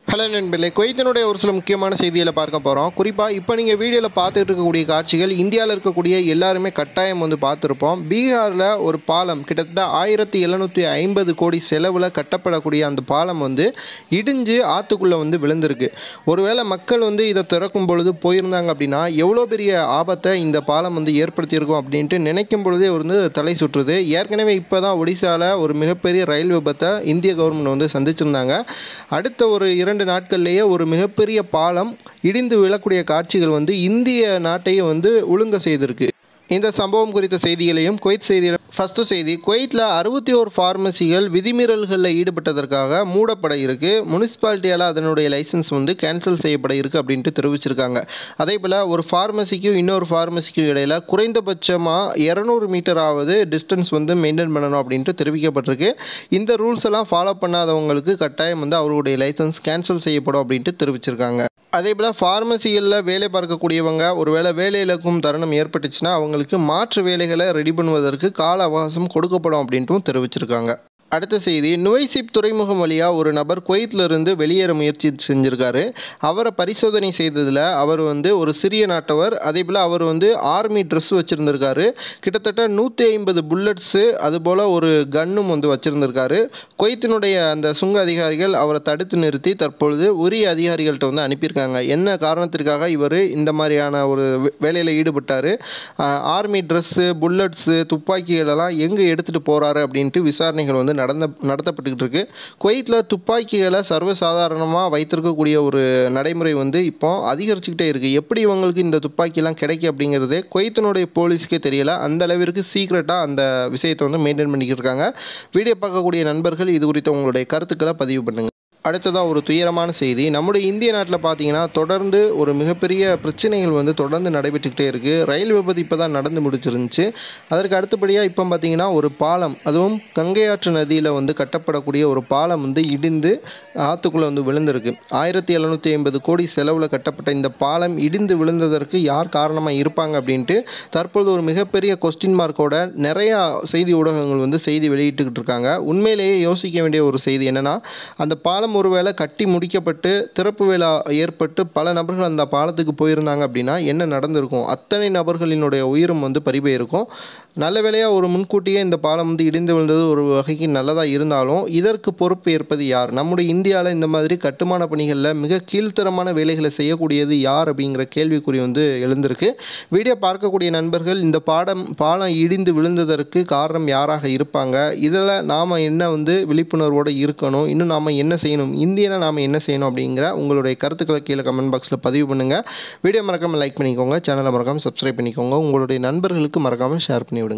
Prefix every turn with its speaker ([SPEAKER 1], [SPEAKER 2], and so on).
[SPEAKER 1] hello நண்பர்களே குவைத்தினுடைய ஒரு சில முக்கியமான செய்திகளை பார்க்க போகிறோம் குறிப்பாக இப்போ நீங்கள் வீடியோவில் பார்த்துட்டு இருக்கக்கூடிய காட்சிகள் இந்தியாவில் இருக்கக்கூடிய எல்லாருமே கட்டாயம் வந்து பார்த்துருப்போம் பீகாரில் ஒரு பாலம் கிட்டத்தட்ட ஆயிரத்தி எழுநூற்றி ஐம்பது கோடி செலவில் கட்டப்படக்கூடிய அந்த பாலம் வந்து இடிஞ்சு ஆற்றுக்குள்ளே வந்து விழுந்திருக்கு ஒருவேளை மக்கள் வந்து இதை திறக்கும் பொழுது போயிருந்தாங்க அப்படின்னா எவ்வளோ பெரிய ஆபத்தை இந்த பாலம் வந்து ஏற்படுத்தியிருக்கும் அப்படின்ட்டு நினைக்கும் பொழுதே வந்து தலை சுற்றுது ஏற்கனவே இப்போ தான் ஒடிசாவில் ஒரு மிகப்பெரிய ரயில் விபத்தை இந்திய கவர்மெண்ட் வந்து சந்திச்சிருந்தாங்க அடுத்த ஒரு இரண்டு நாட்கள்லேயே ஒரு மிகப்பெரிய பாலம் இடிந்து விழக்கூடிய காட்சிகள் வந்து இந்திய நாட்டையே வந்து ஒழுங்க செய்திருக்கு இந்த சம்பவம் குறித்த செய்திகளையும் குவைத் செய்திகள் ஃபஸ்ட்டு செய்தி குவைத்தில் அறுபத்தி ஓரு ஃபார்மசிகள் விதிமீறல்களில் ஈடுபட்டதற்காக மூடப்பட இருக்கு முனிசிபாலிட்டியால் அதனுடைய லைசன்ஸ் வந்து கேன்சல் செய்யப்பட இருக்கு அப்படின்ட்டு தெரிவிச்சிருக்காங்க அதே போல் ஒரு ஃபார்மசிக்கும் இன்னொரு ஃபார்மசிக்கும் இடையில குறைந்தபட்சமாக இரநூறு மீட்டராவது டிஸ்டன்ஸ் வந்து மெயின்டைன் பண்ணணும் அப்படின்ட்டு தெரிவிக்கப்பட்டிருக்கு இந்த ரூல்ஸ் எல்லாம் ஃபாலோ பண்ணாதவங்களுக்கு கட்டாயம் வந்து அவர்களுடைய லைசன்ஸ் கேன்சல் செய்யப்படும் அப்படின்ட்டு தெரிவிச்சிருக்காங்க அதே போல் ஃபார்மசிகளில் வேலை பார்க்கக்கூடியவங்க ஒருவேளை வேலை இழக்கும் தருணம் ஏற்பட்டுச்சுன்னா அவங்களுக்கு மாற்று வேலைகளை ரெடி பண்ணுவதற்கு கால அவகாசம் கொடுக்கப்படும் அப்படின்ட்டும் தெரிவிச்சிருக்காங்க அடுத்த செய்தி நுவைசிப் துறைமுகம் வழியாக ஒரு நபர் குவைத்திலிருந்து வெளியேற முயற்சி செஞ்சுருக்காரு அவரை பரிசோதனை செய்ததில் அவர் வந்து ஒரு சிறிய நாட்டவர் அதே போல் அவர் வந்து ஆர்மி ட்ரெஸ் வச்சுருந்துருக்காரு கிட்டத்தட்ட நூற்றி ஐம்பது புல்லட்ஸு அதுபோல் ஒரு கன்னும் வந்து வச்சுருந்துருக்காரு குவைத்தினுடைய அந்த சுங்க அதிகாரிகள் அவரை தடுத்து நிறுத்தி தற்பொழுது உரிய அதிகாரிகள்கிட்ட வந்து அனுப்பியிருக்காங்க என்ன காரணத்திற்காக இவர் இந்த மாதிரியான ஒரு வே- வேலையில் ஈடுபட்டார் ஆர்மி ட்ரெஸ்ஸு புல்லட்ஸு துப்பாக்கிகளெல்லாம் எங்கே எடுத்துகிட்டு போகிறாரு அப்படின்ட்டு விசாரணைகள் வந்து நடந்த நடத்தப்பட்டுக்கிட்டு இருக்கு குவைத்தில் துப்பாக்கிகளை சர்வசாதாரணமாக வைத்திருக்கக்கூடிய ஒரு நடைமுறை வந்து இப்போ அதிகரிச்சுக்கிட்டே இருக்குது எப்படி இவங்களுக்கு இந்த துப்பாக்கிலாம் கிடைக்கும் அப்படிங்கிறது குவைத்தினுடைய போலீஸ்க்கே தெரியல அந்த அளவிற்கு சீக்ரெட்டாக அந்த விஷயத்தை வந்து மெயின்டைன் பண்ணிக்கிட்டு இருக்காங்க வீடியோ பார்க்கக்கூடிய நண்பர்கள் இது குறித்த உங்களுடைய கருத்துக்களை பதிவு பண்ணுங்கள் அடுத்ததாக ஒரு துயரமான செய்தி நம்முடைய இந்திய நாட்டில் பார்த்தீங்கன்னா தொடர்ந்து ஒரு மிகப்பெரிய பிரச்சனைகள் வந்து தொடர்ந்து நடைபெற்றுக்கிட்டே இருக்குது ரயில் விபத்து இப்போ தான் நடந்து முடிச்சிருந்துச்சு அதற்கு அடுத்தபடியாக இப்போ பார்த்தீங்கன்னா ஒரு பாலம் அதுவும் கங்கை ஆற்று நதியில் வந்து கட்டப்படக்கூடிய ஒரு பாலம் வந்து இடிந்து ஆற்றுக்குள்ளே வந்து விழுந்திருக்கு ஆயிரத்தி எழுநூற்றி ஐம்பது கோடி செலவில் கட்டப்பட்ட இந்த பாலம் இடிந்து விழுந்ததற்கு யார் காரணமாக இருப்பாங்க அப்படின்ட்டு தற்பொழுது ஒரு மிகப்பெரிய கொஸ்டின் மார்க்கோட நிறையா செய்தி ஊடகங்கள் வந்து செய்தி வெளியிட்டுக்கிட்டு இருக்காங்க உண்மையிலேயே யோசிக்க வேண்டிய ஒரு செய்தி என்னென்னா அந்த பாலம் ஒருவேளை கட்டி முடிக்கப்பட்டு திறப்பு விழா ஏற்பட்டு பல நபர்கள் அந்த பாலத்துக்கு போயிருந்தாங்க அப்படின்னா என்ன நடந்திருக்கும் அத்தனை நபர்களினுடைய உயிரும் வந்து பறிபோயிருக்கும் நல்ல வேளையாக ஒரு முன்கூட்டியே இந்த பாலம் வந்து இடிந்து விழுந்தது ஒரு வகைக்கு நல்லதாக இருந்தாலும் இதற்கு பொறுப்பு ஏற்பது யார் நம்முடைய இந்தியாவில் இந்த மாதிரி கட்டுமான பணிகளில் மிக கீழ்த்தரமான வேலைகளை செய்யக்கூடியது யார் அப்படிங்கிற கேள்விக்குறி வந்து எழுந்திருக்கு வீடியோ பார்க்கக்கூடிய நண்பர்கள் இந்த பாடம் பாலம் இடிந்து விழுந்ததற்கு காரணம் யாராக இருப்பாங்க இதில் நாம் என்ன வந்து விழிப்புணர்வோடு இருக்கணும் இன்னும் நாம் என்ன செய்யணும் இந்தியனை நாம் என்ன செய்யணும் அப்படிங்கிற உங்களுடைய கருத்துக்களை கீழே கமெண்ட் பாக்ஸில் பதிவு பண்ணுங்கள் வீடியோ மறக்காமல் லைக் பண்ணிக்கோங்க சேனலை மறக்காமல் சப்ஸ்கிரைப் பண்ணிக்கோங்க உங்களுடைய நண்பர்களுக்கு மறக்காமல் ஷேர் பண்ணி விடுங்க